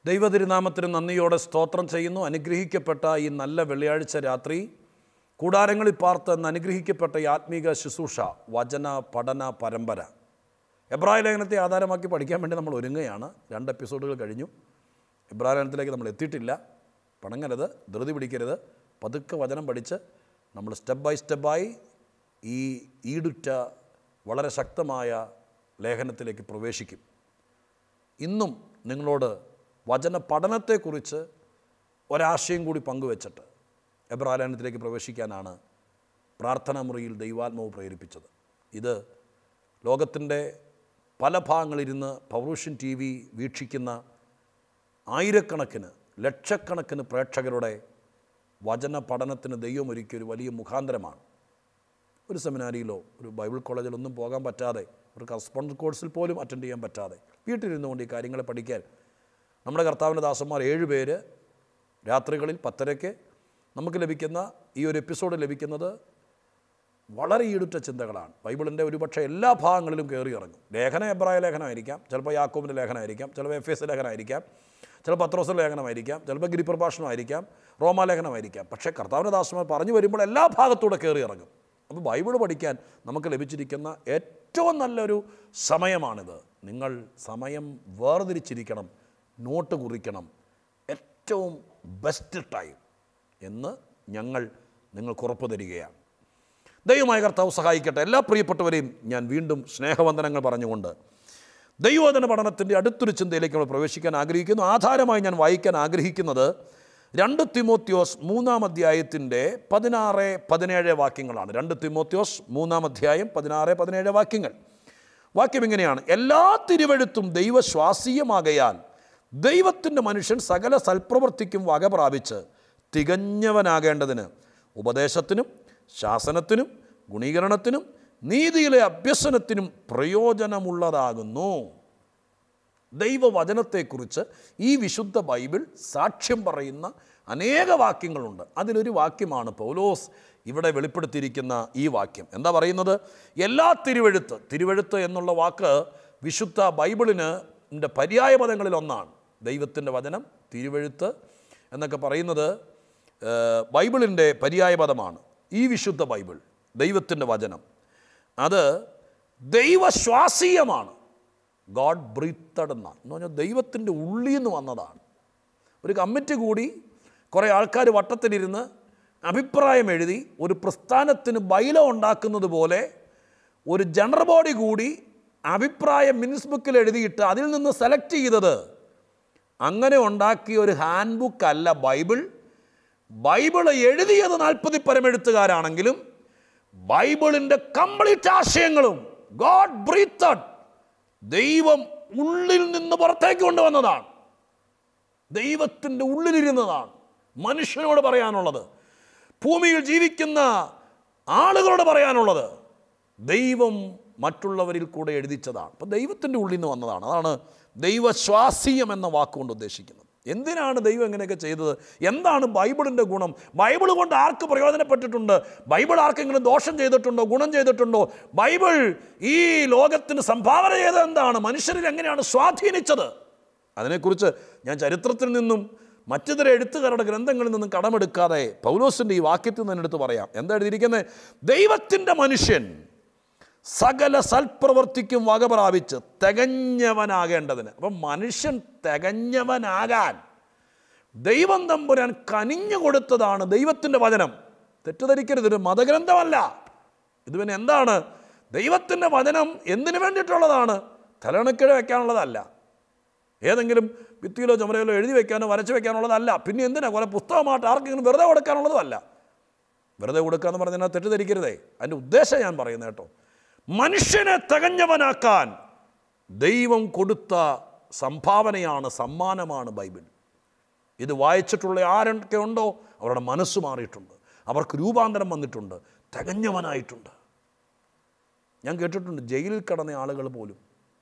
ദൈവതിരുനാമത്തിന് നന്ദിയോടെ സ്തോത്രം ചെയ്യുന്നു അനുഗ്രഹിക്കപ്പെട്ട ഈ നല്ല വെള്ളിയാഴ്ച രാത്രി കൂടാരങ്ങളിൽ പാർത്ത് എന്ന് അനുഗ്രഹിക്കപ്പെട്ട ഈ ആത്മീക ശുശ്രൂഷ വചന പഠന പരമ്പര എബ്രായ ലേഖനത്തെ ആധാരമാക്കി പഠിക്കാൻ വേണ്ടി നമ്മൾ ഒരുങ്ങുകയാണ് രണ്ട് എപ്പിസോഡുകൾ കഴിഞ്ഞു എബ്രായ ലേഖനത്തിലേക്ക് നമ്മൾ എത്തിയിട്ടില്ല പണങ്ങരുത് ധൃതി പിടിക്കരുത് പതുക്കെ വചനം പഠിച്ച് നമ്മൾ സ്റ്റെപ്പ് ബൈ സ്റ്റെപ്പായി ഈ ഈടുറ്റ വളരെ ശക്തമായ ലേഖനത്തിലേക്ക് പ്രവേശിക്കും ഇന്നും നിങ്ങളോട് വചന പഠനത്തെക്കുറിച്ച് ഒരാശയം കൂടി പങ്കുവച്ചിട്ട് എബ്രാലയനത്തിലേക്ക് പ്രവേശിക്കാനാണ് പ്രാർത്ഥനാ മുറിയിൽ ദൈവാത്മാവ് പ്രേരിപ്പിച്ചത് ഇത് ലോകത്തിൻ്റെ പല ഭാഗങ്ങളിരുന്ന് പൗരുഷൻ ടി വി വീക്ഷിക്കുന്ന ആയിരക്കണക്കിന് ലക്ഷക്കണക്കിന് പ്രേക്ഷകരുടെ വചന പഠനത്തിന് ദൈവം ഒരുക്കിയ ഒരു വലിയ മുഖാന്തരമാണ് ഒരു സെമിനാരിയിലോ ഒരു ബൈബിൾ കോളേജിലൊന്നും പോകാൻ പറ്റാതെ ഒരു കറസ്പോണ്ടൻസ് കോഴ്സിൽ പോലും അറ്റൻഡ് ചെയ്യാൻ പറ്റാതെ വീട്ടിലിരുന്നുകൊണ്ട് ഈ കാര്യങ്ങളെ പഠിക്കാൻ നമ്മുടെ കർത്താവിൻ്റെ ദാസന്മാർ ഏഴ് പേര് രാത്രികളിൽ പത്തരയ്ക്ക് നമുക്ക് ലഭിക്കുന്ന ഈ ഒരു എപ്പിസോഡ് ലഭിക്കുന്നത് വളരെ ഈടുറ്റ ചിന്തകളാണ് ബൈബിളിൻ്റെ ഒരുപക്ഷെ എല്ലാ ഭാഗങ്ങളിലും കയറി ഇറങ്ങും ലേഖനം എബ്രായ ലേഖനമായിരിക്കാം ചിലപ്പോൾ യാക്കോബിൻ്റെ ലേഖനമായിരിക്കാം ചിലപ്പോൾ എഫ് എസ് ലേഖനമായിരിക്കാം ചിലപ്പോൾ പത്രോസിൻ്റെ ലേഖനമായിരിക്കാം ചിലപ്പോൾ ഗിരിപ്രഭാഷണമായിരിക്കാം റോമാലേഖനമായിരിക്കാം പക്ഷേ കർത്താവിൻ്റെ ദാസന്മാർ പറഞ്ഞു വരുമ്പോൾ എല്ലാ ഭാഗത്തൂടെ കയറി ഇറങ്ങും അപ്പോൾ ബൈബിൾ പഠിക്കാൻ നമുക്ക് ലഭിച്ചിരിക്കുന്ന ഏറ്റവും നല്ലൊരു സമയമാണിത് നിങ്ങൾ സമയം വേർതിരിച്ചിരിക്കണം നോട്ട് കുറിക്കണം ഏറ്റവും ബെസ്റ്റ് ടൈം എന്ന് ഞങ്ങൾ നിങ്ങൾക്ക് ഉറപ്പ് തരികയാണ് ദൈവമായ കർത്താവ് സഹായിക്കട്ടെ എല്ലാ പ്രിയപ്പെട്ടവരെയും ഞാൻ വീണ്ടും സ്നേഹവന്ദനങ്ങൾ പറഞ്ഞുകൊണ്ട് ദൈവവചന പഠനത്തിൻ്റെ അടുത്തൊരു ചിന്തയിലേക്ക് നമ്മൾ പ്രവേശിക്കാൻ ആഗ്രഹിക്കുന്നു ആധാരമായി ഞാൻ വായിക്കാൻ ആഗ്രഹിക്കുന്നത് രണ്ട് തിമോത്യോസ് മൂന്നാം അധ്യായത്തിൻ്റെ പതിനാറ് പതിനേഴ് വാക്യങ്ങളാണ് രണ്ട് തിമോത്യോസ് മൂന്നാം അധ്യായം പതിനാറ് പതിനേഴ് വാക്യങ്ങൾ വാക്യം ഇങ്ങനെയാണ് എല്ലാ തിരുവഴുത്തും ദൈവശ്വാസീയമാകയാൽ ദൈവത്തിൻ്റെ മനുഷ്യൻ സകല സൽപ്രവൃത്തിക്കും വക പ്രാപിച്ച് തികഞ്ഞവനാകേണ്ടതിന് ഉപദേശത്തിനും ശാസനത്തിനും ഗുണീകരണത്തിനും നീതിയിലെ അഭ്യസനത്തിനും പ്രയോജനമുള്ളതാകുന്നു ദൈവവചനത്തെക്കുറിച്ച് ഈ വിശുദ്ധ ബൈബിൾ സാക്ഷ്യം പറയുന്ന അനേക വാക്യങ്ങളുണ്ട് അതിലൊരു വാക്യമാണ് പൗലോസ് ഇവിടെ വെളിപ്പെടുത്തിയിരിക്കുന്ന ഈ വാക്യം എന്താ പറയുന്നത് എല്ലാ തിരുവഴുത്ത് തിരുവഴുത്ത് എന്നുള്ള വാക്ക് വിശുദ്ധ ബൈബിളിന് ൻ്റെ പര്യായ പദങ്ങളിൽ ഒന്നാണ് ദൈവത്തിൻ്റെ വചനം തിരുവഴുത്ത് എന്നൊക്കെ പറയുന്നത് ഏഹ്, ബൈബിളിൻ്റെ പര്യായ പദമാണ് ഈ വിശുദ്ധ ബൈബിൾ ദൈവത്തിൻ്റെ വചനം അത് ദൈവശ്വാസീയമാണ് ഗോഡ് ബ്രീത്തഡ് എന്നാണ് എന്ന് പറഞ്ഞാൽ ദൈവത്തിൻ്റെ ഉള്ളിൽ നിന്ന് വന്നതാണ് ഒരു കമ്മിറ്റി കൂടി കുറേ ആൾക്കാർ വട്ടത്തിലിരുന്ന് അഭിപ്രായം എഴുതി ഒരു പ്രസ്ഥാനത്തിന് ബൈലോ ഉണ്ടാക്കുന്നത് പോലെ ഒരു ജനറൽ ബോഡി കൂടി അഭിപ്രായം മിനിസ് ബുക്കിൽ എഴുതിയിട്ട് അതിൽ നിന്ന് സെലക്ട് ചെയ്തത് അങ്ങനെ ഉണ്ടാക്കിയ ഒരു ഹാൻഡ് ബുക്ക് അല്ല ബൈബിൾ ബൈബിൾ എഴുതിയത് നാൽപ്പതി പരമെഴുത്തുകാരാണെങ്കിലും ബൈബിളിൻ്റെ കംപ്ലീറ്റ് ആശയങ്ങളും ഗോഡ് ബ്രീത്തഡ് ദൈവം ഉള്ളിൽ നിന്ന് പുറത്തേക്ക് കൊണ്ടുവന്നതാണ് ദൈവത്തിൻ്റെ ഉള്ളിലിരുന്നതാണ് മനുഷ്യനോട് പറയാനുള്ളത് ഭൂമിയിൽ ജീവിക്കുന്ന ആളുകളോട് പറയാനുള്ളത് ദൈവം മറ്റുള്ളവരിൽ കൂടെ എഴുതിച്ചതാണ് അപ്പം ദൈവത്തിൻ്റെ ഉള്ളിൽ നിന്ന് വന്നതാണ് അതാണ് ദൈവശ്വാസീയം എന്ന വാക്കുകൊണ്ട് ഉദ്ദേശിക്കുന്നത് എന്തിനാണ് ദൈവം ഇങ്ങനെയൊക്കെ ചെയ്തത് എന്താണ് ബൈബിളിൻ്റെ ഗുണം ബൈബിൾ കൊണ്ട് ആർക്ക് പ്രയോജനപ്പെട്ടിട്ടുണ്ട് ബൈബിൾ ആർക്കെങ്കിലും ദോഷം ചെയ്തിട്ടുണ്ടോ ഗുണം ചെയ്തിട്ടുണ്ടോ ബൈബിൾ ഈ ലോകത്തിന് സംഭാവന ചെയ്തത് എന്താണ് മനുഷ്യരിൽ എങ്ങനെയാണ് സ്വാധീനിച്ചത് അതിനെക്കുറിച്ച് ഞാൻ ചരിത്രത്തിൽ നിന്നും മറ്റു ചില എഴുത്തുകാരുടെ ഗ്രന്ഥങ്ങളിൽ നിന്നും കടമെടുക്കാതെ പൗലോസിൻ്റെ ഈ വാക്യത്തിൽ നിന്ന് എടുത്ത് പറയാം എന്താ എഴുതിയിരിക്കുന്നത് ദൈവത്തിൻ്റെ മനുഷ്യൻ സകല സൽപ്രവർത്തിക്കും വക പ്രാപിച്ച് തികഞ്ഞവനാകേണ്ടതിന് അപ്പം മനുഷ്യൻ തികഞ്ഞവനാകാൻ ദൈവം തമ്പുരാൻ കനിഞ്ഞു കൊടുത്തതാണ് ദൈവത്തിൻ്റെ വചനം തെറ്റിദ്ധരിക്കരുത് ഒരു മതഗ്രന്ഥമല്ല ഇത് പിന്നെ എന്താണ് ദൈവത്തിൻ്റെ വചനം എന്തിനു വേണ്ടിയിട്ടുള്ളതാണ് തലണക്കിഴ വയ്ക്കാനുള്ളതല്ല ഏതെങ്കിലും ഭിത്തിയിലോ ചുമരയിലോ എഴുതി വെക്കാനോ വരച്ച് വെക്കാനുള്ളതല്ല പിന്നെ എന്തിനാ കുറെ പുസ്തകമായിട്ട് ആർക്കെങ്കിലും വെറുതെ കൊടുക്കാനുള്ളതുമല്ല വെറുതെ കൊടുക്കുക എന്ന് പറഞ്ഞാൽ തെറ്റിദ്ധരിക്കരുതേ അതിൻ്റെ ഉദ്ദേശം ഞാൻ പറയുന്നത് കേട്ടോ മനുഷ്യനെ തികഞ്ഞവനാക്കാൻ ദൈവം കൊടുത്ത സംഭാവനയാണ് സമ്മാനമാണ് ബൈബിൾ ഇത് വായിച്ചിട്ടുള്ള ആരൊക്കെ ഉണ്ടോ അവരുടെ മനസ്സ് മാറിയിട്ടുണ്ട് അവർക്ക് രൂപാന്തരം വന്നിട്ടുണ്ട് തികഞ്ഞവനായിട്ടുണ്ട് ഞാൻ കേട്ടിട്ടുണ്ട് ജയിലിൽ കിടന്ന ആളുകൾ പോലും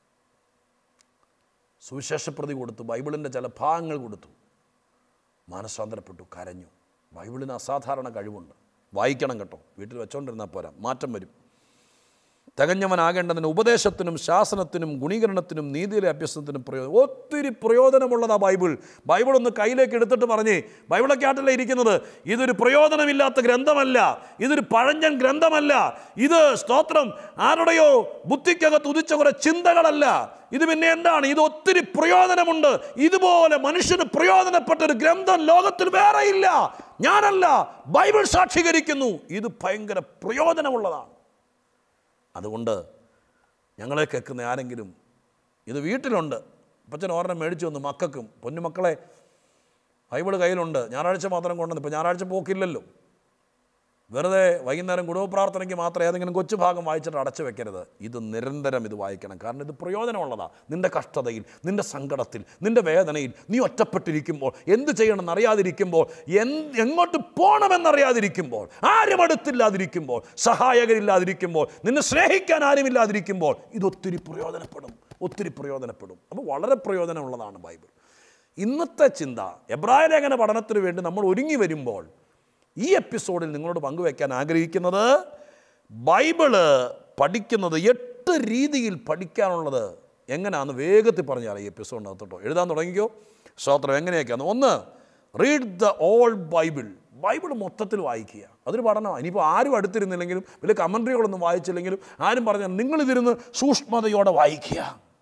സുവിശേഷപ്രതി കൊടുത്തു ബൈബിളിൻ്റെ ചില ഭാഗങ്ങൾ കൊടുത്തു മാനസാന്തരപ്പെട്ടു കരഞ്ഞു ബൈബിളിന് അസാധാരണ കഴിവുണ്ട് വായിക്കണം കേട്ടോ വീട്ടിൽ വെച്ചോണ്ടിരുന്നാൽ പോരാ മാറ്റം വരും തികഞ്ഞവനാകേണ്ടതിന് ഉപദേശത്തിനും ശാസനത്തിനും ഗുണീകരണത്തിനും നീതിയിലെ അഭ്യസനത്തിനും പ്രയോജനം ഒത്തിരി പ്രയോജനമുള്ളതാ ബൈബിൾ ബൈബിൾ ഒന്ന് കയ്യിലേക്ക് എടുത്തിട്ട് പറഞ്ഞേ ബൈബിളൊക്കെ ആയിട്ടല്ലേ ഇരിക്കുന്നത് ഇതൊരു പ്രയോജനമില്ലാത്ത ഗ്രന്ഥമല്ല ഇതൊരു പഴഞ്ചൻ ഗ്രന്ഥമല്ല ഇത് സ്തോത്രം ആരുടെയോ ബുദ്ധിക്കകത്ത് ഉദിച്ച കുറെ ചിന്തകളല്ല ഇത് പിന്നെ എന്താണ് ഇത് ഒത്തിരി പ്രയോജനമുണ്ട് ഇതുപോലെ മനുഷ്യന് പ്രയോജനപ്പെട്ട ഒരു ഗ്രന്ഥം ലോകത്തിൽ വേറെ ഇല്ല ഞാനല്ല ബൈബിൾ സാക്ഷീകരിക്കുന്നു ഇത് ഭയങ്കര പ്രയോജനമുള്ളതാണ് അതുകൊണ്ട് ഞങ്ങളെ കേൾക്കുന്ന ആരെങ്കിലും ഇത് വീട്ടിലുണ്ട് അപ്പച്ചൻ ഓർമ്മ മേടിച്ചു വന്നു മക്കൾക്കും പൊന്നുമക്കളെ ബൈബിൾ കയ്യിലുണ്ട് ഞായറാഴ്ച മാത്രം കൊണ്ടുവന്നു ഇപ്പോൾ ഞായറാഴ്ച പോക്കില്ലല്ലോ വെറുതെ വൈകുന്നേരം കുടുംബ പ്രാർത്ഥനയ്ക്ക് മാത്രം ഏതെങ്കിലും കൊച്ചു ഭാഗം വായിച്ചിട്ട് അടച്ചു വെക്കരുത് ഇത് നിരന്തരം ഇത് വായിക്കണം കാരണം ഇത് പ്രയോജനമുള്ളതാണ് നിൻ്റെ കഷ്ടതയിൽ നിൻ്റെ സങ്കടത്തിൽ നിൻ്റെ വേദനയിൽ നീ ഒറ്റപ്പെട്ടിരിക്കുമ്പോൾ എന്ത് ചെയ്യണമെന്ന് അറിയാതിരിക്കുമ്പോൾ എന്ത് എങ്ങോട്ട് പോകണമെന്നറിയാതിരിക്കുമ്പോൾ ആരും അടുത്തില്ലാതിരിക്കുമ്പോൾ സഹായകരില്ലാതിരിക്കുമ്പോൾ നിന്നെ സ്നേഹിക്കാൻ ആരുമില്ലാതിരിക്കുമ്പോൾ ഇതൊത്തിരി പ്രയോജനപ്പെടും ഒത്തിരി പ്രയോജനപ്പെടും അപ്പോൾ വളരെ പ്രയോജനമുള്ളതാണ് ബൈബിൾ ഇന്നത്തെ ചിന്ത എബ്രായ ലേഖന പഠനത്തിന് വേണ്ടി നമ്മൾ ഒരുങ്ങി വരുമ്പോൾ ഈ എപ്പിസോഡിൽ നിങ്ങളോട് പങ്കുവയ്ക്കാൻ ആഗ്രഹിക്കുന്നത് ബൈബിള് പഠിക്കുന്നത് എട്ട് രീതിയിൽ പഠിക്കാനുള്ളത് എങ്ങനെയാണെന്ന് വേഗത്തിൽ പറഞ്ഞാൽ ഈ എപ്പിസോഡിനകത്തോട്ടോ എഴുതാൻ തുടങ്ങിക്കോ സ്തോത്രം എങ്ങനെയൊക്കെയാണ് ഒന്ന് read the all Bible Bible മൊത്തത്തിൽ വായിക്കുക അതൊരു പഠനമാണ് ഇനിയിപ്പോൾ ആരും അടുത്തിരുന്നില്ലെങ്കിലും വലിയ കമൻട്രികളൊന്നും വായിച്ചില്ലെങ്കിലും ആരും പറഞ്ഞാൽ നിങ്ങളിതിരുന്ന് സൂക്ഷ്മതയോടെ വായിക്കുക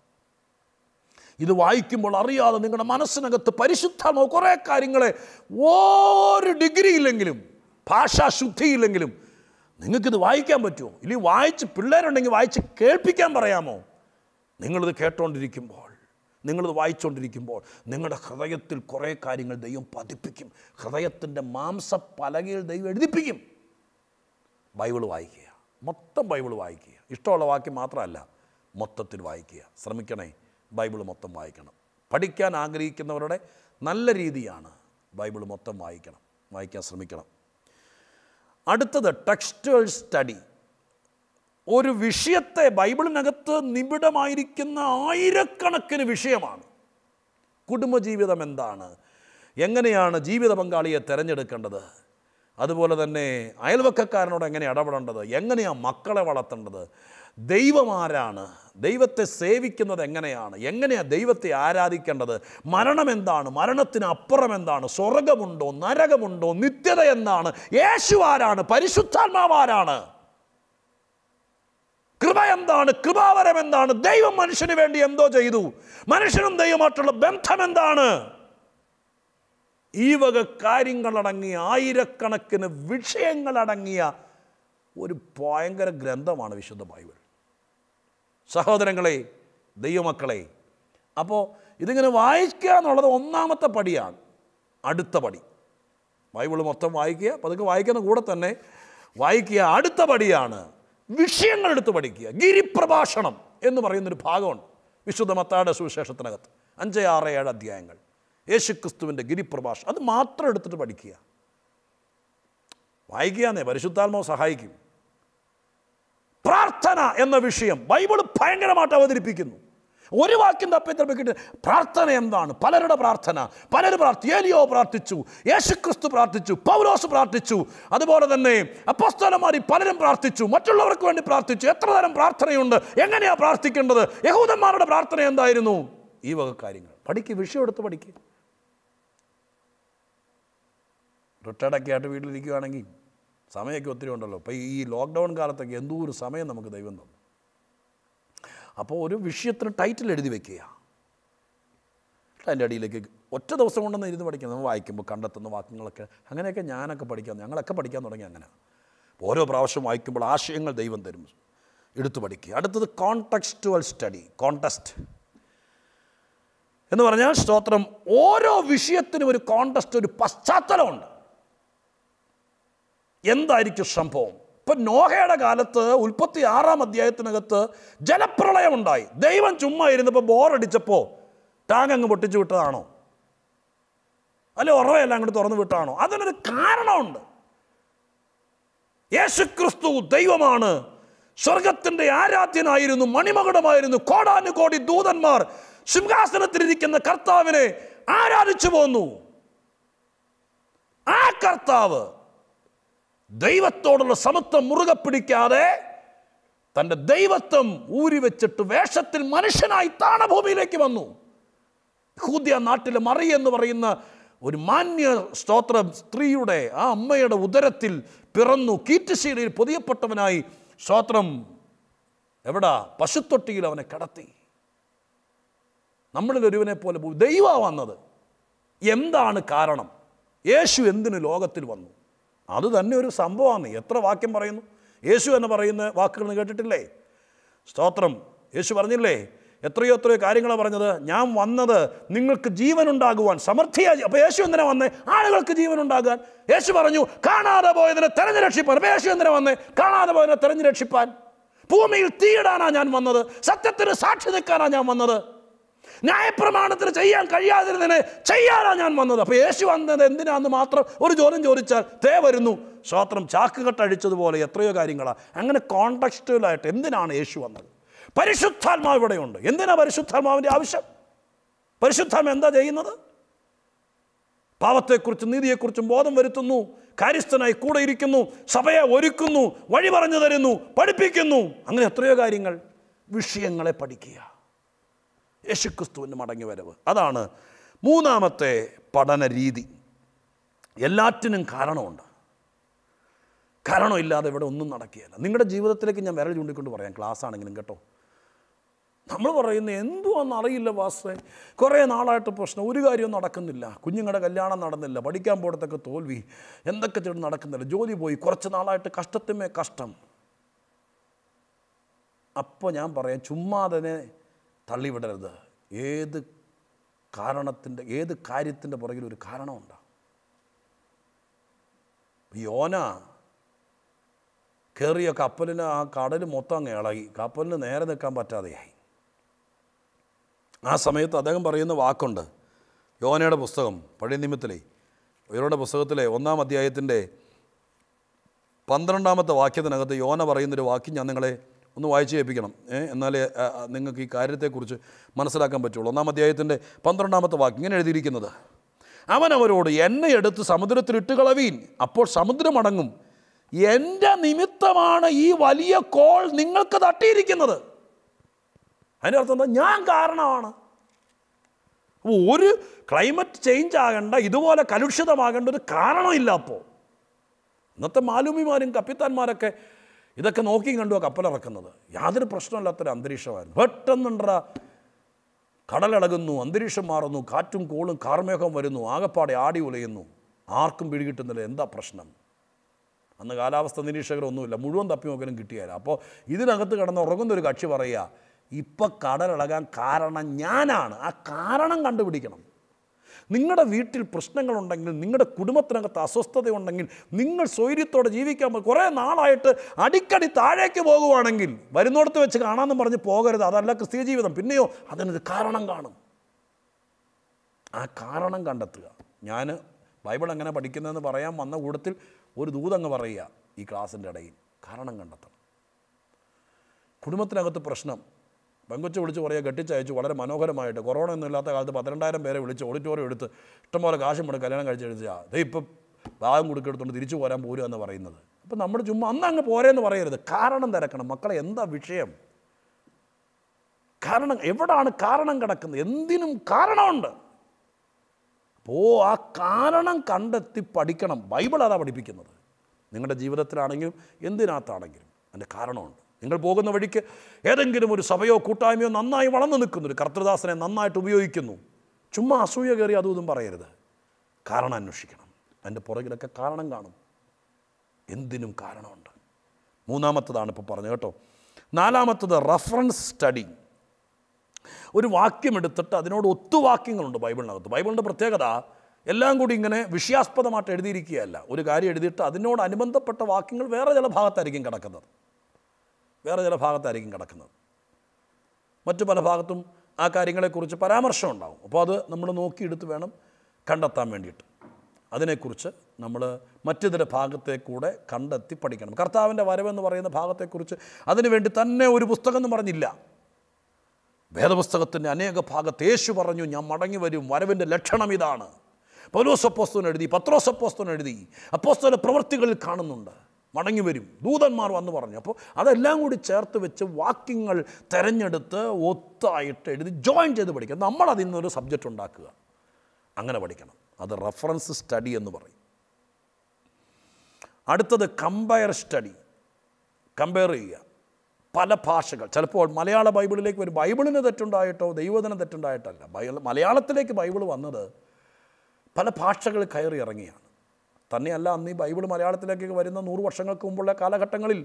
ഇത് വായിക്കുമ്പോൾ അറിയാതെ നിങ്ങളുടെ മനസ്സിനകത്ത് പരിശുദ്ധമോ കുറേ കാര്യങ്ങളെ ഒരു ഡിഗ്രി ഇല്ലെങ്കിലും ഭാഷാശുദ്ധിയില്ലെങ്കിലും നിങ്ങൾക്കിത് വായിക്കാൻ പറ്റുമോ ഇല്ലെങ്കിൽ വായിച്ച് പിള്ളേരുണ്ടെങ്കിൽ വായിച്ച് കേൾപ്പിക്കാൻ പറയാമോ നിങ്ങളിത് കേട്ടോണ്ടിരിക്കുമ്പോൾ നിങ്ങളിത് വായിച്ചുകൊണ്ടിരിക്കുമ്പോൾ നിങ്ങളുടെ ഹൃദയത്തിൽ കുറേ കാര്യങ്ങൾ ദൈവം പതിപ്പിക്കും ഹൃദയത്തിൻ്റെ മാംസപ്പലകയിൽ ദൈവം എഴുതിപ്പിക്കും ബൈബിൾ വായിക്കുക മൊത്തം ബൈബിൾ വായിക്കുക ഇഷ്ടമുള്ള വാക്യം മാത്രമല്ല മൊത്തത്തിൽ വായിക്കുക ശ്രമിക്കണേ ബൈബിൾ മൊത്തം വായിക്കണം പഠിക്കാൻ ആഗ്രഹിക്കുന്നവരുടെ നല്ല രീതിയാണ് ബൈബിൾ മൊത്തം വായിക്കണം വായിക്കാൻ ശ്രമിക്കണം അടുത്തത് ടെക്സ്റ്റുവൽ സ്റ്റഡി ഒരു വിഷയത്തെ ബൈബിളിനകത്ത് നിബിഡമായിരിക്കുന്ന ആയിരക്കണക്കിന് വിഷയമാണ് കുടുംബജീവിതം എന്താണ് എങ്ങനെയാണ് ജീവിത പങ്കാളിയെ തിരഞ്ഞെടുക്കേണ്ടത് അതുപോലെ തന്നെ അയൽവക്കക്കാരനോട് എങ്ങനെ ഇടപെടേണ്ടത് എങ്ങനെയാണ് മക്കളെ വളർത്തേണ്ടത് ദൈവം ആരാണ് ദൈവത്തെ സേവിക്കുന്നത് എങ്ങനെയാണ് എങ്ങനെയാണ് ദൈവത്തെ ആരാധിക്കേണ്ടത് മരണം എന്താണ് മരണത്തിന് അപ്പുറം എന്താണ് സ്വർഗമുണ്ടോ നരകമുണ്ടോ നിത്യത എന്താണ് യേശു ആരാണ് പരിശുദ്ധാത്മാവ് ആരാണ് കൃപ എന്താണ് കൃപാവരം എന്താണ് ദൈവം മനുഷ്യന് വേണ്ടി എന്തോ ചെയ്തു മനുഷ്യനും ദൈവമായിട്ടുള്ള ബന്ധം എന്താണ് ഈ വക കാര്യങ്ങളടങ്ങിയ ആയിരക്കണക്കിന് വിഷയങ്ങളടങ്ങിയ ഒരു ഭയങ്കര ഗ്രന്ഥമാണ് വിശുദ്ധ ബൈബിൾ സഹോദരങ്ങളെ ദൈവമക്കളെ അപ്പോൾ ഇതിങ്ങനെ വായിക്കുക എന്നുള്ളത് ഒന്നാമത്തെ പടിയാണ് അടുത്ത പടി ബൈബിൾ മൊത്തം വായിക്കുക പതുക്കെ വായിക്കുന്ന കൂടെ തന്നെ വായിക്കുക അടുത്ത പടിയാണ് വിഷയങ്ങൾ എടുത്ത് പഠിക്കുക ഗിരിപ്രഭാഷണം എന്ന് പറയുന്നൊരു ഭാഗമുണ്ട് വിശുദ്ധ മത്തായുടെ സുവിശേഷത്തിനകത്ത് അഞ്ച് ആറ് ഏഴ് അധ്യായങ്ങൾ യേശുക്രിസ്തുവിൻ്റെ ഗിരിപ്രഭാഷണം അത് മാത്രം എടുത്തിട്ട് പഠിക്കുക വായിക്കുകയെന്നേ പരിശുദ്ധാത്മാവ് സഹായിക്കും പ്രാർത്ഥന എന്ന വിഷയം ബൈബിൾ ഭയങ്കരമായിട്ട് അവതരിപ്പിക്കുന്നു ഒരു വാക്യം തപ്പി തപ്പിക്കിട്ട് പ്രാർത്ഥന എന്താണ് പലരുടെ പ്രാർത്ഥന പലരും പ്രാർത്ഥി ഏലിയോ പ്രാർത്ഥിച്ചു യേശുക്രിസ്തു പ്രാർത്ഥിച്ചു പൗലോസ് പ്രാർത്ഥിച്ചു അതുപോലെ തന്നെ അപ്പസ്തലമാരി പലരും പ്രാർത്ഥിച്ചു മറ്റുള്ളവർക്ക് വേണ്ടി പ്രാർത്ഥിച്ചു എത്ര തരം പ്രാർത്ഥനയുണ്ട് എങ്ങനെയാണ് പ്രാർത്ഥിക്കേണ്ടത് യഹൂദന്മാരുടെ പ്രാർത്ഥന എന്തായിരുന്നു ഈ വക കാര്യങ്ങൾ പഠിക്കുക വിഷയം എടുത്ത് പഠിക്കുക റിട്ടയർഡൊക്കെ ആയിട്ട് വീട്ടിലിരിക്കുകയാണെങ്കിൽ സമയമൊക്കെ ഒത്തിരി ഉണ്ടല്ലോ ഇപ്പോൾ ഈ ലോക്ക്ഡൗൺ കാലത്തൊക്കെ എന്തോ ഒരു സമയം നമുക്ക് ദൈവം തന്നു അപ്പോൾ ഒരു വിഷയത്തിന് ടൈറ്റിൽ എഴുതി വെക്കുക അതിൻ്റെ അടിയിലേക്ക് ഒറ്റ ദിവസം കൊണ്ടൊന്നും ഇരുന്ന് പഠിക്കാം നമ്മൾ വായിക്കുമ്പോൾ കണ്ടെത്തുന്ന വാക്യങ്ങളൊക്കെ അങ്ങനെയൊക്കെ ഞാനൊക്കെ പഠിക്കാൻ ഞങ്ങളൊക്കെ പഠിക്കാൻ തുടങ്ങി അങ്ങനെ ഓരോ പ്രാവശ്യം വായിക്കുമ്പോൾ ആശയങ്ങൾ ദൈവം തരും എടുത്തു പഠിക്കുക അടുത്തത് കോൺടെക്സ്റ്റുവൽ സ്റ്റഡി കോൺടെസ്റ്റ് എന്ന് പറഞ്ഞാൽ സ്തോത്രം ഓരോ വിഷയത്തിനും ഒരു കോൺടെസ്റ്റ് ഒരു പശ്ചാത്തലമുണ്ട് എന്തായിരിക്കും സംഭവം ഇപ്പം നോഹയുടെ കാലത്ത് ഉൽപ്പത്തി ആറാം അധ്യായത്തിനകത്ത് ജലപ്രളയം ഉണ്ടായി ദൈവം ചുമ്മാ ഇരുന്നപ്പോൾ ബോറടിച്ചപ്പോൾ ടാങ്ക് അങ്ങ് പൊട്ടിച്ചു വിട്ടതാണോ അല്ലെ ഉറവയെല്ലാം അങ്ങോട്ട് തുറന്നു വിട്ടാണോ അതിനൊരു കാരണമുണ്ട് യേശുക്രിസ്തു ദൈവമാണ് സ്വർഗത്തിന്റെ ആരാധ്യനായിരുന്നു മണിമകുടമായിരുന്നു കോടാനുകോടി ദൂതന്മാർ സിംഹാസനത്തിലിരിക്കുന്ന കർത്താവിനെ ആരാധിച്ചു പോന്നു ആ കർത്താവ് ദൈവത്തോടുള്ള സമത്വം മുറുകെ പിടിക്കാതെ തൻ്റെ ദൈവത്വം ഊരി വെച്ചിട്ട് വേഷത്തിൽ മനുഷ്യനായി താണഭൂമിയിലേക്ക് വന്നു ഹൂദ്യ നാട്ടിലെ മറി എന്ന് പറയുന്ന ഒരു മാന്യ സ്തോത്രം സ്ത്രീയുടെ ആ അമ്മയുടെ ഉദരത്തിൽ പിറന്നു കീറ്റുശീലയിൽ പൊതിയപ്പെട്ടവനായി സ്തോത്രം എവിടാ പശുത്തൊട്ടിയിൽ അവനെ കിടത്തി നമ്മളിൽ ഒരുവനെ പോലെ ദൈവ വന്നത് എന്താണ് കാരണം യേശു എന്തിന് ലോകത്തിൽ വന്നു അത് തന്നെ ഒരു സംഭവമാണ് എത്ര വാക്യം പറയുന്നു യേശു എന്ന് പറയുന്ന വാക്കുകൾ നീ കേട്ടിട്ടില്ലേ സ്തോത്രം യേശു പറഞ്ഞില്ലേ എത്രയോ എത്രയോ കാര്യങ്ങളാണ് പറഞ്ഞത് ഞാൻ വന്നത് നിങ്ങൾക്ക് ജീവൻ ഉണ്ടാകുവാൻ സമൃദ്ധിയായി അപ്പോൾ യേശു എന്തിനാ വന്നേ ആളുകൾക്ക് ജീവൻ ഉണ്ടാകാൻ യേശു പറഞ്ഞു കാണാതെ പോയതിനെ തെരഞ്ഞു രക്ഷിപ്പാൻ അപ്പോൾ യേശു എന്തിനാ വന്നേ കാണാതെ പോയതിനെ തെരഞ്ഞു രക്ഷിപ്പാൻ ഭൂമിയിൽ തീയിടാനാ ഞാൻ വന്നത് സത്യത്തിന് സാക്ഷി നിൽക്കാനാ ഞാൻ വന്നത് ന്യായപ്രമാണത്തിന് ചെയ്യാൻ കഴിയാതിരുന്നതിനെ ചെയ്യാനാ ഞാൻ വന്നത് അപ്പോൾ യേശു വന്നത് എന്തിനാന്ന് മാത്രം ഒരു ചോദ്യം ചോദിച്ചാൽ തേ വരുന്നു സ്വാത്രം ചാക്കുകെട്ട് അഴിച്ചതുപോലെ എത്രയോ കാര്യങ്ങളാണ് അങ്ങനെ കോണ്ടക്സ്റ്റുവലായിട്ട് എന്തിനാണ് യേശു വന്നത് പരിശുദ്ധാത്മാവ് ഇവിടെയുണ്ട് എന്തിനാ പരിശുദ്ധാത്മാവിൻ്റെ ആവശ്യം പരിശുദ്ധാത്മ എന്താ ചെയ്യുന്നത് പാവത്തെക്കുറിച്ചും നീതിയെക്കുറിച്ചും ബോധം വരുത്തുന്നു കാര്യസ്ഥനായി കൂടെ ഇരിക്കുന്നു സഭയെ ഒരുക്കുന്നു വഴി പറഞ്ഞു തരുന്നു പഠിപ്പിക്കുന്നു അങ്ങനെ എത്രയോ കാര്യങ്ങൾ വിഷയങ്ങളെ പഠിക്കുക യേശുക്രിസ്തുവിൻ്റെ മടങ്ങി വരവ് അതാണ് മൂന്നാമത്തെ പഠന രീതി എല്ലാറ്റിനും കാരണമുണ്ട് കാരണമില്ലാതെ ഇവിടെ ഒന്നും നടക്കുകയില്ല നിങ്ങളുടെ ജീവിതത്തിലേക്ക് ഞാൻ വിരൽ ചൂണ്ടിക്കൊണ്ട് പറയാം ക്ലാസ് ആണെങ്കിലും കേട്ടോ നമ്മൾ പറയുന്ന എന്തുവാന്ന് അറിയില്ല വാസ്തവ കുറേ നാളായിട്ട് പ്രശ്നം ഒരു കാര്യവും നടക്കുന്നില്ല കുഞ്ഞുങ്ങളുടെ കല്യാണം നടന്നില്ല പഠിക്കാൻ പോടത്തൊക്കെ തോൽവി എന്തൊക്കെ ചെടി നടക്കുന്നില്ല ജോലി പോയി കുറച്ച് നാളായിട്ട് കഷ്ടത്തിമേ കഷ്ടം അപ്പോൾ ഞാൻ പറയാം ചുമ്മാതനെ തള്ളിവിടരുത് ഏത് കാരണത്തിൻ്റെ ഏത് കാര്യത്തിൻ്റെ പുറകിൽ ഒരു കാരണമുണ്ട് യോന കയറിയ കപ്പലിന് ആ കടൽ മൊത്തം അങ്ങ് ഇളകി കപ്പലിന് നേരെ നിൽക്കാൻ പറ്റാതെയായി ആ സമയത്ത് അദ്ദേഹം പറയുന്ന വാക്കുണ്ട് യോനയുടെ പുസ്തകം പഴയ നിമിത്തിലെ ഇവരുടെ പുസ്തകത്തിലെ ഒന്നാം അധ്യായത്തിൻ്റെ പന്ത്രണ്ടാമത്തെ വാക്യത്തിനകത്ത് യോന പറയുന്നൊരു വാക്യം ഞാൻ നിങ്ങളെ ഒന്ന് വായിച്ചു കേൾപ്പിക്കണം ഏ എന്നാലേ ആ, ആ, നിങ്ങൾക്ക് ഈ കാര്യത്തെക്കുറിച്ച് മനസ്സിലാക്കാൻ പറ്റുള്ളൂ ഒന്നാം അധ്യായത്തിൻ്റെ പന്ത്രണ്ടാമത്തെ വാക്യം ഇങ്ങനെ എഴുതിയിരിക്കുന്നത് അവൻ അവരോട് എന്നെ എടുത്ത് സമുദ്രത്തിൽ ഇട്ട് കളവീൻ അപ്പോൾ സമുദ്രമടങ്ങും എൻ്റെ നിമിത്തമാണ് ഈ വലിയ കോൾ നിങ്ങൾക്ക് തട്ടിയിരിക്കുന്നത് അതിൻ്റെ അർത്ഥം എന്താ ഞാൻ കാരണമാണ് അപ്പോൾ ഒരു ക്ലൈമറ്റ് ചേഞ്ച് ആകേണ്ട ഇതുപോലെ കലുഷിതമാകേണ്ട ഒരു കാരണമില്ല അപ്പോൾ ഇന്നത്തെ മാലൂമിമാരും കപ്പിത്താന്മാരൊക്കെ ഇതൊക്കെ നോക്കിയും കണ്ടു കപ്പലിറക്കുന്നത് യാതൊരു പ്രശ്നമില്ലാത്തൊരു അന്തരീക്ഷമായിരുന്നു പെട്ടെന്നുണ്ട കടലിളകുന്നു അന്തരീക്ഷം മാറുന്നു കാറ്റും കോളും കാർമേഘം വരുന്നു ആകപ്പാടെ ആടി ഉലയുന്നു ആർക്കും പിടികിട്ടുന്നില്ല എന്താ പ്രശ്നം അന്ന് കാലാവസ്ഥ നിരീക്ഷകരൊന്നുമില്ല മുഴുവൻ തപ്പി നോക്കലും കിട്ടിയാല അപ്പോൾ ഇതിനകത്ത് കിടന്ന് ഉറങ്ങുന്ന ഒരു കക്ഷി പറയുക ഇപ്പം കടലിളകാൻ കാരണം ഞാനാണ് ആ കാരണം കണ്ടുപിടിക്കണം നിങ്ങളുടെ വീട്ടിൽ പ്രശ്നങ്ങളുണ്ടെങ്കിൽ നിങ്ങളുടെ കുടുംബത്തിനകത്ത് അസ്വസ്ഥതയുണ്ടെങ്കിൽ നിങ്ങൾ സ്വൈര്യത്തോടെ ജീവിക്കാൻ പ- കുറേ നാളായിട്ട് അടിക്കടി താഴേക്ക് പോകുവാണെങ്കിൽ വരുന്നിടത്ത് വെച്ച് കാണാമെന്ന് പറഞ്ഞ് പോകരുത് അതല്ല ക്രിസ്തീയ ജീവിതം പിന്നെയോ അതിനൊരു കാരണം കാണും ആ കാരണം കണ്ടെത്തുക ഞാൻ ബൈബിൾ എങ്ങനെ പഠിക്കുന്നതെന്ന് പറയാൻ വന്ന കൂട്ടത്തിൽ ഒരു ദൂതങ്ങ് പറയുക ഈ ക്ലാസ്സിൻ്റെ ഇടയിൽ കാരണം കണ്ടെത്തണം കുടുംബത്തിനകത്ത് പ്രശ്നം പെങ്കൊച്ച് വിളിച്ച് പറയുക കെട്ടിച്ചയച്ചു വളരെ മനോഹരമായിട്ട് കൊറോണ ഒന്നും ഇല്ലാത്ത കാലത്ത് പന്ത്രണ്ടായിരം പേരെ വിളിച്ച് ഓഡിറ്റോറിയം എടുത്ത് ഇഷ്ടംപോലെ കാശും മുടക്കി കല്യാണം കഴിച്ച് എഴുതിയാ അതേ ഇപ്പം ഭാഗം കൊടുക്കെടുത്തോണ്ട് തിരിച്ചു പോരാൻ പോരുക എന്ന് പറയുന്നത് അപ്പം നമ്മൾ ചുമ്മാ അന്ന് അങ്ങ് പോരേന്ന് പറയരുത് കാരണം തിരക്കണം മക്കളെ എന്താ വിഷയം കാരണം എവിടാണ് കാരണം കിടക്കുന്നത് എന്തിനും കാരണമുണ്ട് അപ്പോൾ ആ കാരണം കണ്ടെത്തി പഠിക്കണം ബൈബിൾ അതാ പഠിപ്പിക്കുന്നത് നിങ്ങളുടെ ജീവിതത്തിലാണെങ്കിലും എന്തിനകത്താണെങ്കിലും അതിൻ്റെ കാരണമുണ്ട് നിങ്ങൾ പോകുന്ന വഴിക്ക് ഏതെങ്കിലും ഒരു സഭയോ കൂട്ടായ്മയോ നന്നായി വളർന്നു നിൽക്കുന്നു ഒരു കർത്തൃദാസനെ നന്നായിട്ട് ഉപയോഗിക്കുന്നു ചുമ്മാ അസൂയ കയറി അതും ഇതും പറയരുത് കാരണം അന്വേഷിക്കണം അതിൻ്റെ പുറകിലൊക്കെ കാരണം കാണും എന്തിനും കാരണമുണ്ട് മൂന്നാമത്തതാണ് ഇപ്പോൾ പറഞ്ഞത് കേട്ടോ നാലാമത്തത് റഫറൻസ് സ്റ്റഡി ഒരു വാക്യം എടുത്തിട്ട് അതിനോട് ഒത്തുവാക്യങ്ങളുണ്ട് ബൈബിളിനകത്ത് ബൈബിളിൻ്റെ പ്രത്യേകത എല്ലാം കൂടി ഇങ്ങനെ വിഷയാസ്പദമായിട്ട് എഴുതിയിരിക്കുകയല്ല ഒരു കാര്യം എഴുതിയിട്ട് അതിനോട് അനുബന്ധപ്പെട്ട വാക്യങ്ങൾ വേറെ ചില ഭാഗത്തായിരിക്കും കിടക്കുന്നത് വേറെ ചില ഭാഗത്തായിരിക്കും കിടക്കുന്നത് മറ്റു പല ഭാഗത്തും ആ കാര്യങ്ങളെക്കുറിച്ച് പരാമർശം ഉണ്ടാവും അപ്പോൾ അത് നമ്മൾ നോക്കിയെടുത്ത് വേണം കണ്ടെത്താൻ വേണ്ടിയിട്ട് അതിനെക്കുറിച്ച് നമ്മൾ മറ്റു ചില ഭാഗത്തെ കൂടെ കണ്ടെത്തി പഠിക്കണം കർത്താവിൻ്റെ വരവെന്ന് പറയുന്ന ഭാഗത്തെക്കുറിച്ച് അതിനു വേണ്ടി തന്നെ ഒരു പുസ്തകം എന്ന് പറഞ്ഞില്ല വേദപുസ്തകത്തിൻ്റെ അനേക ഭാഗത്ത് യേശു പറഞ്ഞു ഞാൻ മടങ്ങി വരും വരവിൻ്റെ ലക്ഷണം ഇതാണ് പൗലോസ് അപ്പോസ്തലൻ എഴുതി പത്രോസ് അപ്പോസ്തലൻ എഴുതി അപ്പോസ്തല പ്രവൃത്തികളിൽ കാണുന്നുണ്ട് മടങ്ങി വരും ദൂതന്മാർ വന്ന് പറഞ്ഞു അപ്പോൾ അതെല്ലാം കൂടി ചേർത്ത് വെച്ച് വാക്യങ്ങൾ തിരഞ്ഞെടുത്ത് ഒത്തായിട്ട് എഴുതി ജോയിൻ ചെയ്ത് പഠിക്കുക നമ്മൾ അതിൽ നിന്നൊരു സബ്ജക്റ്റ് ഉണ്ടാക്കുക അങ്ങനെ പഠിക്കണം അത് റെഫറൻസ് സ്റ്റഡി എന്ന് പറയും അടുത്തത് കമ്പയർ സ്റ്റഡി കമ്പയർ ചെയ്യുക പല ഭാഷകൾ ചിലപ്പോൾ മലയാള ബൈബിളിലേക്ക് വരും ബൈബിളിന് തെറ്റുണ്ടായിട്ടോ ദൈവദിനം തെറ്റുണ്ടായിട്ടല്ല ബൈബിൾ മലയാളത്തിലേക്ക് ബൈബിൾ വന്നത് പല ഭാഷകൾ കയറി ഇറങ്ങിയാണ് തന്നെയല്ല അന്ന് ഈ ബൈബിൾ മലയാളത്തിലേക്ക് വരുന്ന നൂറ് വർഷങ്ങൾക്ക് മുമ്പുള്ള കാലഘട്ടങ്ങളിൽ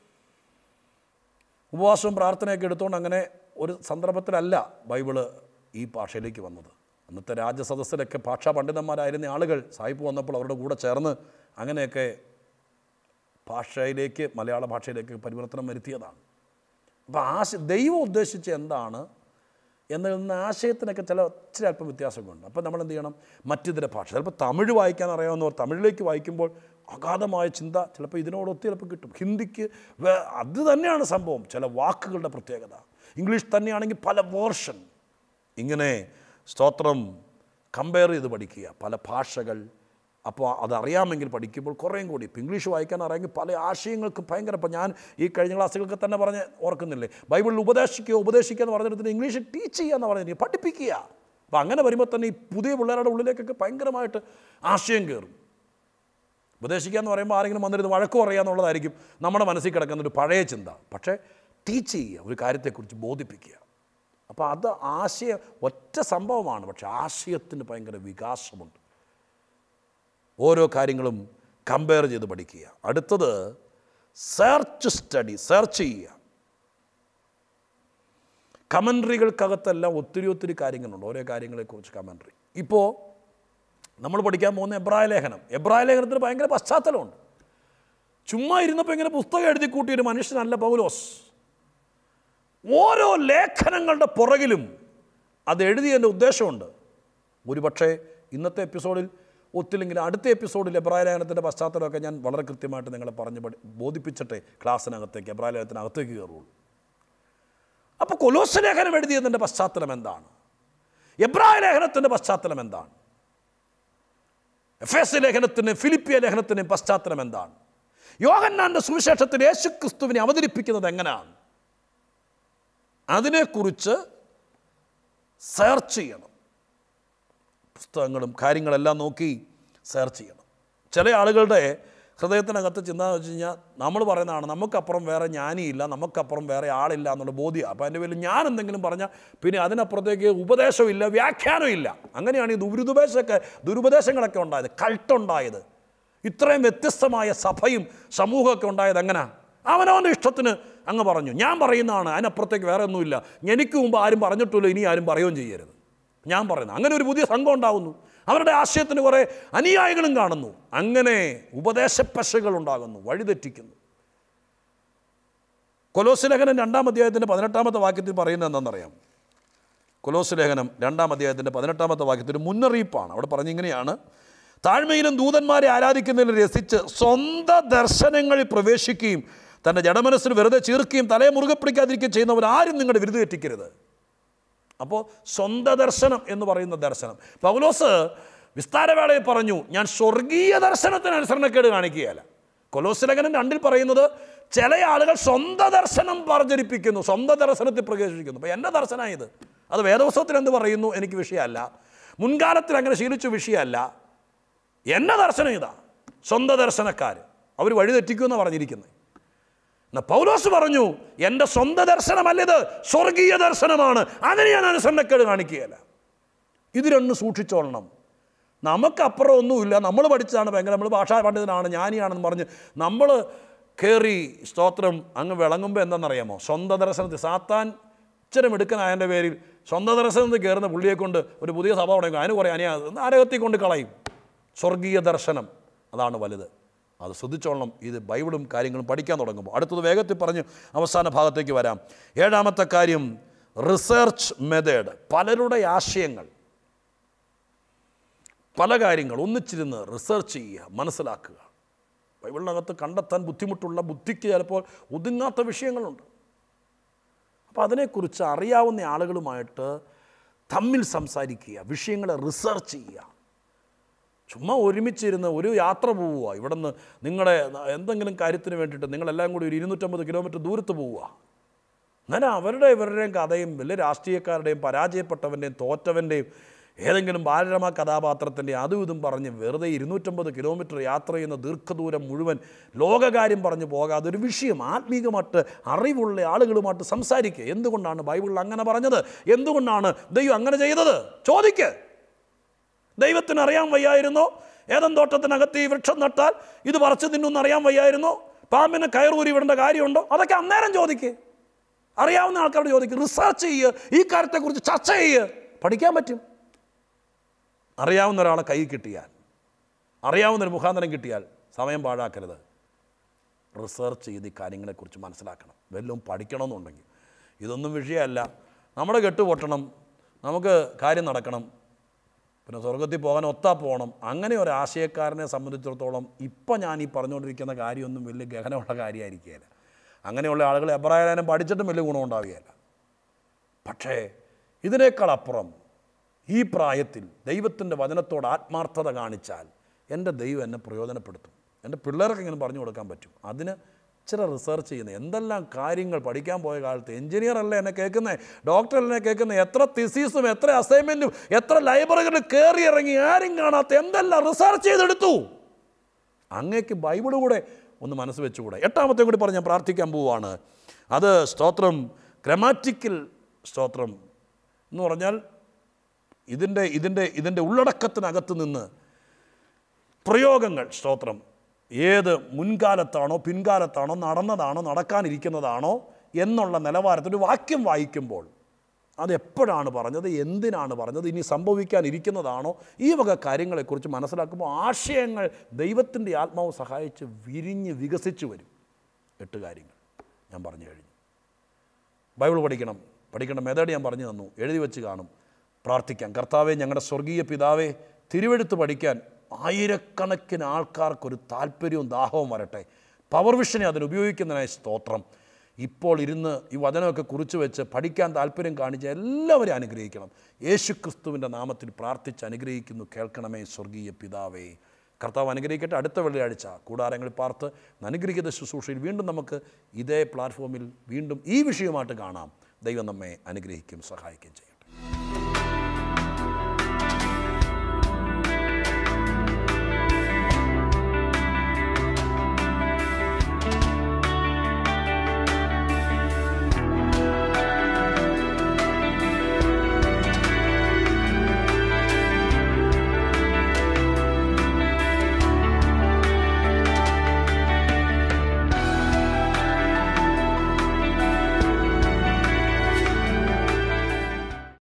ഉപവാസവും പ്രാർത്ഥനയൊക്കെ എടുത്തുകൊണ്ട് അങ്ങനെ ഒരു സന്ദർഭത്തിലല്ല ബൈബിള് ഈ ഭാഷയിലേക്ക് വന്നത് അന്നത്തെ രാജസദസ്സിലൊക്കെ ഭാഷാ പണ്ഡിതന്മാരായിരുന്ന ആളുകൾ സായിപ്പ് വന്നപ്പോൾ അവരുടെ കൂടെ ചേർന്ന് അങ്ങനെയൊക്കെ ഭാഷയിലേക്ക് മലയാള ഭാഷയിലേക്ക് പരിവർത്തനം വരുത്തിയതാണ് അപ്പോൾ ആശ ദൈവം ഉദ്ദേശിച്ച എന്താണ് എന്നതിൽ നിന്ന് ആശയത്തിനൊക്കെ ചില ഇച്ചിരി അല്പം വ്യത്യാസമൊക്കെ ഉണ്ട് അപ്പോൾ നമ്മൾ എന്ത് ചെയ്യണം മറ്റിതര ഭാഷ ചിലപ്പോൾ തമിഴ് വായിക്കാൻ അറിയാവുന്നവർ തമിഴിലേക്ക് വായിക്കുമ്പോൾ അഗാധമായ ചിന്ത ചിലപ്പോൾ ഇതിനോടൊത്ത് ചിലപ്പോൾ കിട്ടും ഹിന്ദിക്ക് വേ അത് തന്നെയാണ് സംഭവം ചില വാക്കുകളുടെ പ്രത്യേകത ഇംഗ്ലീഷ് തന്നെയാണെങ്കിൽ പല വേർഷൻ ഇങ്ങനെ സ്തോത്രം കമ്പയർ ചെയ്ത് പഠിക്കുക പല ഭാഷകൾ അപ്പോൾ അതറിയാമെങ്കിൽ പഠിക്കുമ്പോൾ കുറേയും കൂടി ഇപ്പം ഇംഗ്ലീഷ് വായിക്കാൻ അറിയാമെങ്കിൽ പല ആശയങ്ങൾക്ക് ഭയങ്കര ഇപ്പം ഞാൻ ഈ കഴിഞ്ഞ ക്ലാസ്സുകൾക്ക് തന്നെ പറഞ്ഞ് ഓർക്കുന്നില്ലേ ബൈബിളിൽ ഉപദേശിക്കുക ഉപദേശിക്കുക എന്ന് പറഞ്ഞിടത്തിന് ഇംഗ്ലീഷ് ടീച്ച് ചെയ്യുക എന്ന് പറഞ്ഞിട്ട് പഠിപ്പിക്കുക അപ്പം അങ്ങനെ വരുമ്പോൾ തന്നെ ഈ പുതിയ പിള്ളേരുടെ ഉള്ളിലേക്കൊക്കെ ഭയങ്കരമായിട്ട് ആശയം കയറും ഉപദേശിക്കുക എന്ന് പറയുമ്പോൾ ആരെങ്കിലും വന്നിരുന്ന് വഴക്ക് പറയുക എന്നുള്ളതായിരിക്കും നമ്മുടെ മനസ്സിൽ കിടക്കുന്ന ഒരു പഴയ ചിന്ത പക്ഷേ ടീച്ച് ചെയ്യുക ഒരു കാര്യത്തെക്കുറിച്ച് ബോധിപ്പിക്കുക അപ്പോൾ അത് ആശയം ഒറ്റ സംഭവമാണ് പക്ഷേ ആശയത്തിന് ഭയങ്കര വികാസമുണ്ട് ഓരോ കാര്യങ്ങളും കമ്പയർ ചെയ്ത് പഠിക്കുക അടുത്തത് സെർച്ച് സ്റ്റഡി സെർച്ച് ചെയ്യുക കമൻട്രികൾക്കകത്തെല്ലാം ഒത്തിരി ഒത്തിരി കാര്യങ്ങളുണ്ട് ഓരോ കാര്യങ്ങളെക്കുറിച്ച് കമൻട്രി ഇപ്പോൾ നമ്മൾ പഠിക്കാൻ പോകുന്ന എബ്രായ ലേഖനം എബ്രായ ലേഖനത്തിന് ഭയങ്കര പശ്ചാത്തലമുണ്ട് ചുമ്മാ ഇരുന്നപ്പോൾ ഇങ്ങനെ പുസ്തകം എഴുതി കൂട്ടിയ ഒരു മനുഷ്യനല്ല പൗലോസ് ഓരോ ലേഖനങ്ങളുടെ പുറകിലും അത് എഴുതിയതിൻ്റെ ഉദ്ദേശമുണ്ട് ഒരുപക്ഷെ ഇന്നത്തെ എപ്പിസോഡിൽ ഒത്തില്ലെങ്കിൽ അടുത്ത എപ്പിസോഡിൽ എബ്രായ ലേഖനത്തിൻ്റെ പശ്ചാത്തലമൊക്കെ ഞാൻ വളരെ കൃത്യമായിട്ട് നിങ്ങളെ പറഞ്ഞ് പഠി ബോധിപ്പിച്ചിട്ടേ ക്ലാസ്സിനകത്തേക്ക് എബ്രായ ലേഖനത്തിനകത്തേക്ക് കയറുള്ളൂ അപ്പോൾ കൊലോസ് ലേഖനം എഴുതിയതിൻ്റെ പശ്ചാത്തലം എന്താണ് എബ്രായ ലേഖനത്തിൻ്റെ പശ്ചാത്തലം എന്താണ് എഫ് എസ് ലേഖനത്തിന് ഫിലിപ്പിയ ലേഖനത്തിന് പശ്ചാത്തലം എന്താണ് യോഹന്നാൻ്റെ സുവിശേഷത്തിൽ യേശു ക്രിസ്തുവിനെ അവതരിപ്പിക്കുന്നത് എങ്ങനെയാണ് അതിനെക്കുറിച്ച് സെർച്ച് ചെയ്യണം പുസ്തകങ്ങളും കാര്യങ്ങളെല്ലാം നോക്കി സെർച്ച് ചെയ്യണം ചില ആളുകളുടെ ഹൃദയത്തിനകത്ത് ചിന്ത എന്ന് വെച്ച് കഴിഞ്ഞാൽ നമ്മൾ പറയുന്നതാണ് നമുക്കപ്പുറം വേറെ ജ്ഞാനിയില്ല നമുക്കപ്പുറം വേറെ ആളില്ല എന്നുള്ള ബോധ്യം അപ്പോൾ അതിൻ്റെ പേരിൽ ഞാൻ എന്തെങ്കിലും പറഞ്ഞാൽ പിന്നെ അതിനപ്പുറത്തേക്ക് ഉപദേശമില്ല വ്യാഖ്യാനമില്ല അങ്ങനെയാണ് ഈ ദുരുപദേശമൊക്കെ ദുരുപദേശങ്ങളൊക്കെ ഉണ്ടായത് കൾട്ടുണ്ടായത് ഇത്രയും വ്യത്യസ്തമായ സഭയും സമൂഹമൊക്കെ ഉണ്ടായത് എങ്ങനെ അവനവൻ്റെ ഇഷ്ടത്തിന് അങ്ങ് പറഞ്ഞു ഞാൻ പറയുന്നതാണ് അതിനപ്പുറത്തേക്ക് വേറെ ഒന്നുമില്ല എനിക്ക് മുമ്പ് ആരും പറഞ്ഞിട്ടില്ല ഇനി ആരും പറയുകയും ചെയ്യരുത് ഞാൻ പറയുന്നത് അങ്ങനെ ഒരു പുതിയ സംഘം ഉണ്ടാകുന്നു അവരുടെ ആശയത്തിന് കുറേ അനുയായികളും കാണുന്നു അങ്ങനെ ഉപദേശപ്പശകൾ ഉണ്ടാകുന്നു വഴിതെറ്റിക്കുന്നു കൊലോസ് ലേഖനം രണ്ടാം അധ്യായത്തിൻ്റെ പതിനെട്ടാമത്തെ വാക്യത്തിൽ പറയുന്നത് എന്താണെന്നറിയാം കൊലോസ് ലേഖനം രണ്ടാം അധ്യായത്തിൻ്റെ പതിനെട്ടാമത്തെ വാക്യത്തിൽ മുന്നറിയിപ്പാണ് അവിടെ പറഞ്ഞിങ്ങനെയാണ് താഴ്മയിലും ദൂതന്മാരെ ആരാധിക്കുന്നതിൽ രസിച്ച് സ്വന്തം ദർശനങ്ങളിൽ പ്രവേശിക്കുകയും തൻ്റെ ജഡമനസ്സിന് വെറുതെ ചീർക്കുകയും തലയെ മുറുകെ പിടിക്കാതിരിക്കുകയും ചെയ്യുന്നവർ ആരും നിങ്ങളുടെ വിരുദ്ധ തെറ്റിക്കരുത് അപ്പോൾ സ്വന്തം ദർശനം എന്ന് പറയുന്ന ദർശനം പൗലോസ് വിസ്താരവേളയിൽ പറഞ്ഞു ഞാൻ സ്വർഗീയ ദർശനത്തിന് അനുസരണക്കേട് കാണിക്കുകയല്ല കൊലോസ് ലേഖനം രണ്ടിൽ പറയുന്നത് ചില ആളുകൾ സ്വന്തം ദർശനം പ്രചരിപ്പിക്കുന്നു സ്വന്തം ദർശനത്തിൽ പ്രവേശിക്കുന്നു അപ്പോൾ എൻ്റെ ദർശനം ഇത് അത് വേദപുസ്തകത്തിൽ എന്ത് പറയുന്നു എനിക്ക് വിഷയമല്ല മുൻകാലത്തിൽ അങ്ങനെ ശീലിച്ച വിഷയമല്ല എൻ്റെ ദർശനം ഇതാ സ്വന്തം ദർശനക്കാർ അവർ വഴിതെറ്റിക്കുമെന്ന് പറഞ്ഞിരിക്കുന്നത് എന്നാൽ പൗലോസ് പറഞ്ഞു എൻ്റെ സ്വന്തം ദർശനമല്ലിത് സ്വർഗീയ ദർശനമാണ് അതിന് ഞാൻ അനുസരണക്കേട് കാണിക്കുകയല്ല ഇത് രണ്ടും സൂക്ഷിച്ചോളണം നമുക്കപ്പുറം ഒന്നുമില്ല നമ്മൾ പഠിച്ചതാണ് ഭയങ്കര നമ്മൾ ഭാഷാ പണ്ഡിതനാണ് ജ്ഞാനിയാണെന്ന് പറഞ്ഞ് നമ്മൾ കയറി സ്തോത്രം അങ്ങ് വിളങ്ങുമ്പോൾ എന്താണെന്നറിയാമോ സ്വന്തം ദർശനത്തിൽ സാത്താൻ ഇച്ചിരി മിടുക്കനായതിൻ്റെ പേരിൽ സ്വന്തം ദർശനത്തിൽ കയറുന്ന പുള്ളിയെ കൊണ്ട് ഒരു പുതിയ സഭ തുടങ്ങും അതിന് കുറേ അനിയാ നരകത്തിൽ കൊണ്ട് കളയും സ്വർഗീയ ദർശനം അതാണ് വലുത് അത് ശ്രദ്ധിച്ചോളണം ഇത് ബൈബിളും കാര്യങ്ങളും പഠിക്കാൻ തുടങ്ങുമ്പോൾ അടുത്തത് വേഗത്തിൽ പറഞ്ഞ് അവസാന ഭാഗത്തേക്ക് വരാം ഏഴാമത്തെ കാര്യം റിസർച്ച് മെത്തേഡ് പലരുടെ ആശയങ്ങൾ പല കാര്യങ്ങൾ ഒന്നിച്ചിരുന്ന് റിസർച്ച് ചെയ്യുക മനസ്സിലാക്കുക ബൈബിളിനകത്ത് കണ്ടെത്താൻ ബുദ്ധിമുട്ടുള്ള ബുദ്ധിക്ക് ചിലപ്പോൾ ഒതുങ്ങാത്ത വിഷയങ്ങളുണ്ട് അപ്പോൾ അതിനെക്കുറിച്ച് അറിയാവുന്ന ആളുകളുമായിട്ട് തമ്മിൽ സംസാരിക്കുക വിഷയങ്ങളെ റിസർച്ച് ചെയ്യുക ചുമ്മാ ഒരുമിച്ചിരുന്ന് ഒരു യാത്ര പോവുക ഇവിടെ നിന്ന് നിങ്ങളുടെ എന്തെങ്കിലും കാര്യത്തിന് വേണ്ടിയിട്ട് നിങ്ങളെല്ലാം കൂടി ഒരു ഇരുന്നൂറ്റമ്പത് കിലോമീറ്റർ ദൂരത്ത് പോവുക അങ്ങനെ അവരുടെ ഇവരുടെയും കഥയും വലിയ രാഷ്ട്രീയക്കാരുടെയും പരാജയപ്പെട്ടവൻ്റെയും തോറ്റവൻ്റെയും ഏതെങ്കിലും ബാലരമ കഥാപാത്രത്തിൻ്റെ അതും ഇതും പറഞ്ഞ് വെറുതെ ഇരുന്നൂറ്റമ്പത് കിലോമീറ്റർ യാത്ര ചെയ്യുന്ന ദീർഘദൂരം മുഴുവൻ ലോകകാര്യം പറഞ്ഞു പോകാതെ ഒരു വിഷയം ആത്മീകമായിട്ട് അറിവുള്ള ആളുകളുമായിട്ട് സംസാരിക്കുക എന്തുകൊണ്ടാണ് ബൈബിളിൽ അങ്ങനെ പറഞ്ഞത് എന്തുകൊണ്ടാണ് ദൈവം അങ്ങനെ ചെയ്തത് ചോദിക്ക് ദൈവത്തിന് അറിയാൻ വയ്യായിരുന്നോ ഏതൻ തോട്ടത്തിനകത്ത് ഈ വൃക്ഷം നട്ടാൽ ഇത് പറിച്ചു തിന്നൊന്നും അറിയാൻ വയ്യായിരുന്നോ പാമ്പിനെ കയറൂരി വിടേണ്ട കാര്യമുണ്ടോ അതൊക്കെ അന്നേരം ചോദിക്ക് അറിയാവുന്ന ആൾക്കാരോട് ചോദിക്കുക റിസർച്ച് ചെയ്യുക ഈ കാര്യത്തെക്കുറിച്ച് ചർച്ച ചെയ്യുക പഠിക്കാൻ പറ്റും അറിയാവുന്ന ഒരാളെ കൈ കിട്ടിയാൽ അറിയാവുന്ന ഒരു മുഖാന്തരം കിട്ടിയാൽ സമയം പാഴാക്കരുത് റിസർച്ച് ചെയ്ത് ഈ കാര്യങ്ങളെക്കുറിച്ച് മനസ്സിലാക്കണം വല്ലതും പഠിക്കണമെന്നുണ്ടെങ്കിൽ ഇതൊന്നും വിഷയമല്ല നമ്മുടെ കെട്ട് പൊട്ടണം നമുക്ക് കാര്യം നടക്കണം പിന്നെ സ്വർഗത്തിൽ പോകാൻ ഒത്താ പോകണം അങ്ങനെ ഒരു ആശയക്കാരനെ സംബന്ധിച്ചിടത്തോളം ഇപ്പം ഞാൻ ഈ പറഞ്ഞുകൊണ്ടിരിക്കുന്ന കാര്യമൊന്നും വലിയ ഗഹനമുള്ള കാര്യമായിരിക്കുകയില്ല അങ്ങനെയുള്ള ആളുകൾ എബ്രായാലും പഠിച്ചിട്ടും വലിയ ഗുണമുണ്ടാവുകയില്ല പക്ഷേ ഇതിനേക്കാൾ അപ്പുറം ഈ പ്രായത്തിൽ ദൈവത്തിൻ്റെ വചനത്തോട് ആത്മാർത്ഥത കാണിച്ചാൽ എൻ്റെ ദൈവം എന്നെ പ്രയോജനപ്പെടുത്തും എൻ്റെ പിള്ളേർക്ക് ഇങ്ങനെ പറഞ്ഞു കൊടുക്കാൻ പറ്റും അതിന് ഇച്ചിരി റിസർച്ച് ചെയ്യുന്നത് എന്തെല്ലാം കാര്യങ്ങൾ പഠിക്കാൻ പോയ കാലത്ത് എഞ്ചിനീയർ അല്ലേ എന്നെ കേൾക്കുന്നത് ഡോക്ടർ അല്ലേ കേൾക്കുന്നത് എത്ര തിസീസും എത്ര അസൈൻമെൻറ്റും എത്ര ലൈബ്രറികളിൽ കയറി ഇറങ്ങി ആരും കാണാത്ത എന്തെല്ലാം റിസർച്ച് ചെയ്തെടുത്തു അങ്ങേക്ക് ബൈബിൾ കൂടെ ഒന്ന് മനസ്സ് വെച്ചുകൂടെ എട്ടാമത്തെ കൂടി പറഞ്ഞ് ഞാൻ പ്രാർത്ഥിക്കാൻ പോവുകയാണ് അത് സ്തോത്രം ഗ്രമാറ്റിക്കൽ സ്തോത്രം എന്ന് പറഞ്ഞാൽ ഇതിൻ്റെ ഇതിൻ്റെ ഇതിൻ്റെ ഉള്ളടക്കത്തിനകത്ത് നിന്ന് പ്രയോഗങ്ങൾ സ്തോത്രം ഏത് മുൻകാലത്താണോ പിൻകാലത്താണോ നടന്നതാണോ നടക്കാനിരിക്കുന്നതാണോ എന്നുള്ള നിലവാരത്തിൽ ഒരു വാക്യം വായിക്കുമ്പോൾ അത് എപ്പോഴാണ് പറഞ്ഞത് എന്തിനാണ് പറഞ്ഞത് ഇനി സംഭവിക്കാനിരിക്കുന്നതാണോ ഈ വക കാര്യങ്ങളെക്കുറിച്ച് മനസ്സിലാക്കുമ്പോൾ ആശയങ്ങൾ ദൈവത്തിൻ്റെ ആത്മാവ് സഹായിച്ച് വിരിഞ്ഞ് വികസിച്ച് വരും എട്ട് കാര്യങ്ങൾ ഞാൻ പറഞ്ഞു കഴിഞ്ഞു ബൈബിൾ പഠിക്കണം പഠിക്കേണ്ട മെത്തേഡ് ഞാൻ പറഞ്ഞു തന്നു എഴുതി വെച്ച് കാണും പ്രാർത്ഥിക്കാം കർത്താവെ ഞങ്ങളുടെ സ്വർഗീയ പിതാവെ തിരുവെടുത്ത് പഠിക്കാൻ ആയിരക്കണക്കിന് ആൾക്കാർക്കൊരു താല്പര്യവും ദാഹവും വരട്ടെ പവർ വിഷനെ അതിന് ഉപയോഗിക്കുന്നതിനായി സ്തോത്രം ഇപ്പോൾ ഇരുന്ന് ഈ വചനമൊക്കെ കുറിച്ച് വെച്ച് പഠിക്കാൻ താല്പര്യം കാണിച്ച എല്ലാവരെയും അനുഗ്രഹിക്കണം യേശു ക്രിസ്തുവിൻ്റെ നാമത്തിൽ പ്രാർത്ഥിച്ച് അനുഗ്രഹിക്കുന്നു കേൾക്കണമേ സ്വർഗീയ പിതാവേ കർത്താവ് അനുഗ്രഹിക്കട്ടെ അടുത്ത വെള്ളിയാഴ്ച കൂടാരങ്ങളിൽ പാർത്ത് അനുഗ്രഹിക്കുന്ന ശുശ്രൂഷയിൽ വീണ്ടും നമുക്ക് ഇതേ പ്ലാറ്റ്ഫോമിൽ വീണ്ടും ഈ വിഷയമായിട്ട് കാണാം ദൈവം നമ്മെ അനുഗ്രഹിക്കും സഹായിക്കുകയും ചെയ്യും